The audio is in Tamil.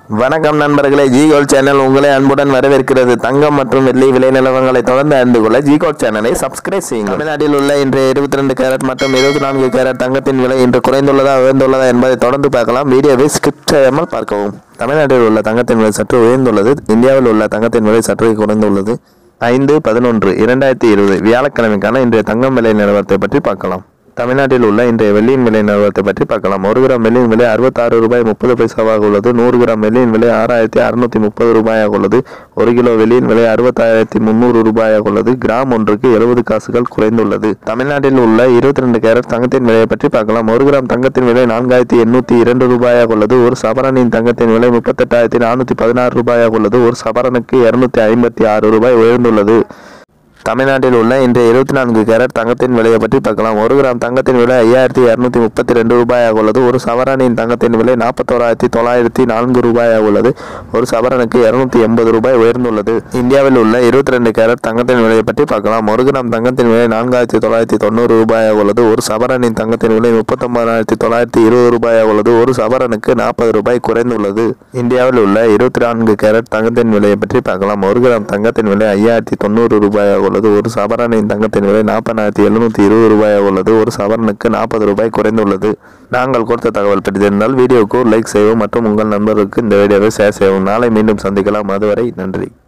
வணக்கம் நண்பர்களே ஜி கோல்ட் சேனல் உங்களை அன்புடன் வரவேற்கிறது தங்கம் மற்றும் வெள்ளி விலை நிலவரங்களை தொடர்ந்து அறிந்து கொள்ள ஜி கோல்ட் சேனலை சப்ஸ்கிரைப் செய்யுங்கள் தமிழ்நாட்டில் உள்ள இன்றைய இருபத்தி ரெண்டு கேரட் மற்றும் இருபத்தி நான்கு கேரட் தங்கத்தின் விலை இன்று குறைந்துள்ளதா உயர்ந்துள்ளதா என்பதை தொடர்ந்து பார்க்கலாம் வீடியோவை ஸ்கிப் செய்யாமல் பார்க்கவும் தமிழ்நாட்டில் உள்ள தங்கத்தின் விலை சற்று உயர்ந்துள்ளது இந்தியாவில் உள்ள தங்கத்தின் விலை சற்று குறைந்துள்ளது ஐந்து பதினொன்று இரண்டாயிரத்தி இருபது வியாழக்கிழமைக்கான இன்றைய தங்கம் விலை நிலவரத்தை பற்றி பார்க்கலாம் தமிழ்நாட்டில் உள்ள இன்றைய வெள்ளியின் விலை நிலவரத்தை பற்றி பார்க்கலாம் ஒரு கிராம் வெள்ளியின் விலை அறுபத்தாறு ரூபாய் முப்பது பைசாவாக உள்ளது நூறு கிராம் வெள்ளியின் விலை ஆறாயிரத்தி அறுநூத்தி முப்பது ரூபாயாக உள்ளது ஒரு கிலோ வெள்ளியின் விலை அறுபத்தாயிரத்தி முந்நூறு ரூபாயாக உள்ளது கிராம் ஒன்றுக்கு எழுபது காசுகள் குறைந்துள்ளது தமிழ்நாட்டில் உள்ள இருபத்தி ரெண்டு கேரட் தங்கத்தின் விலையை பற்றி பார்க்கலாம் ஒரு கிராம் தங்கத்தின் விலை நான்காயிரத்தி எண்ணூத்தி இரண்டு ரூபாயாக உள்ளது ஒரு சவரனின் தங்கத்தின் விலை முப்பத்தெட்டாயிரத்தி நானூத்தி பதினாறு ரூபாயாக உள்ளது ஒரு சவரனுக்கு இருநூத்தி ஐம்பத்தி ஆறு ரூபாய் உயர்ந்துள்ளது தமிழ்நாட்டில் உள்ள இன்றைய இருபத்தி நான்கு கேரட் தங்கத்தின் விலையை பற்றி பார்க்கலாம் ஒரு கிராம் தங்கத்தின் விலை ஐயாயிரத்தி இரநூத்தி முப்பத்தி ரெண்டு ரூபாயாக உள்ளது ஒரு சவரனின் தங்கத்தின் விலை நாற்பத்தோராயிரத்தி தொள்ளாயிரத்தி நான்கு ரூபாயாக உள்ளது ஒரு சவரனுக்கு இருநூத்தி எண்பது ரூபாய் உயர்ந்துள்ளது இந்தியாவில் உள்ள இருபத்தி ரெண்டு கேரட் தங்கத்தின் விலையை பற்றி பார்க்கலாம் ஒரு கிராம் தங்கத்தின் விலை நான்காயிரத்தி தொள்ளாயிரத்தி தொண்ணூறு ரூபாயாக உள்ளது ஒரு சவரனின் தங்கத்தின் விலை முப்பத்தொன்பதாயிரத்தி தொள்ளாயிரத்தி இருபது ரூபாயாக உள்ளது ஒரு சவரனுக்கு நாற்பது ரூபாய் குறைந்துள்ளது இந்தியாவில் உள்ள இருபத்தி நான்கு கேரட் தங்கத்தின் விலையை பற்றி பார்க்கலாம் ஒரு கிராம் தங்கத்தின் விலை ஐயாயிரத்தி தொண்ணூறு ரூபாயாக உள்ளது ஒரு சவரனின் தங்கத்தின் விலை நாற்பதாயிரத்தி எழுநூத்தி இருபது ரூபாயாக உள்ளது ஒரு சவரனுக்கு நாற்பது ரூபாய் குறைந்துள்ளது நாங்கள் கொடுத்த தகவல் பிடித்திருந்தால் வீடியோக்கு லைக் செய்யவும் மற்றும் உங்கள் நண்பர்களுக்கு இந்த வீடியோவை ஷேர் செய்யவும் நாளை மீண்டும் சந்திக்கலாம் அதுவரை நன்றி